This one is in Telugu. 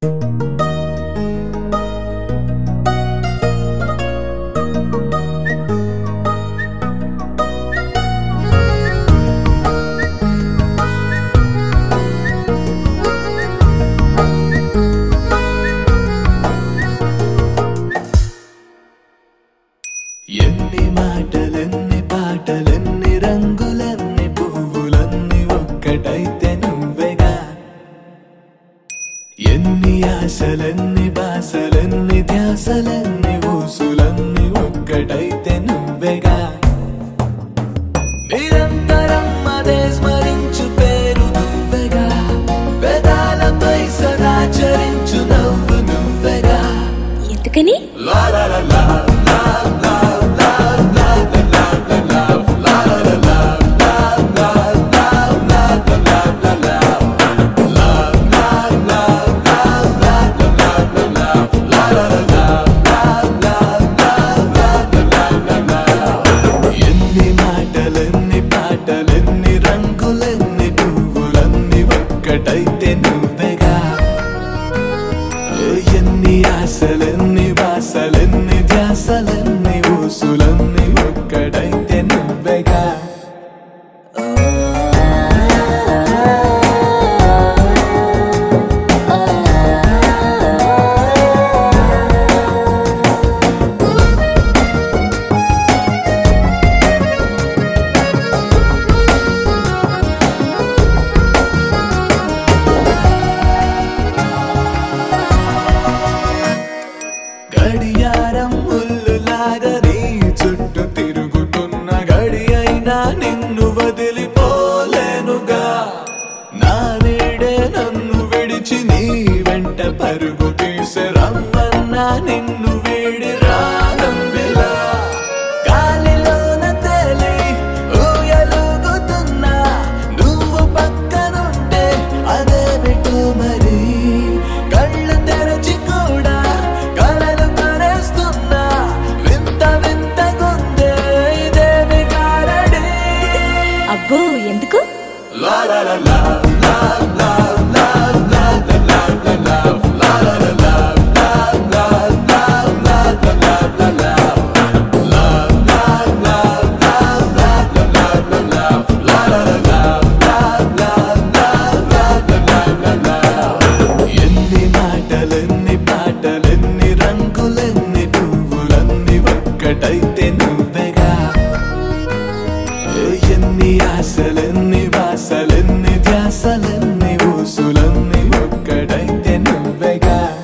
ఎన్ని మాటలెన్ని పాటలెన్ని రంగులెన్ని పువ్వులన్నీ ఒక్కటైతే నువ్వెగా ఎన్ని ఆశలెన్ని బాసలెన్ని ధ్యాసలెన్ని ఊసులన్నీ ఒక్కటైతే నువ్వెగా నిరంతరం అదే స్మరించు పేరు నువ్వెగా పెదాలపై సదా చరించు నవ్వు నువ్వెగా ఎందుకని La la la la la la la la la la la la la la ఎన్ని మాటలెన్ని పాటలెన్ని రంగులెన్ని పువ్వులన్నీ ఒక్కటైతే నువ్వెగా ఎన్ని ఆశలెన్ని వాసలెన్ని ధ్యాసలెన్ని ఊసులన్నీ ఒక్కడైతే నువ్వెగా గడియారం ముల్లులాగా నీ చుట్టూ తిరుగుతున్న గడి అయినా నిన్ను వదిలిపోలేనుగా నా నీడే నన్ను విడిచి నీ వెంట పరుగు తీసే రమ్మన్నా నిన్ను వీడి రానందిలా గాలిలోన తేలి ఊయలుగుతున్నా నువ్వు పక్కనుంటే అదేమిటో మరి కళ్ళు తెరచి కూడా కలలు కరేస్తున్నా వింత వింత గుందే ఇదేమి కారడి అబ్బో ఎందుకు La la la la la la la la la la la la la la la ఎన్ని మాటలెన్ని పాటలెన్ని రంగులెన్ని పువ్వులన్నీ ఒక్కటైతే నువ్వెగా ఎన్ని ఆశలెన్ని వాసలెన్ని ధ్యాసలెన్ని ఊసులన్నీ ఒక్కడైతే నువ్వెగా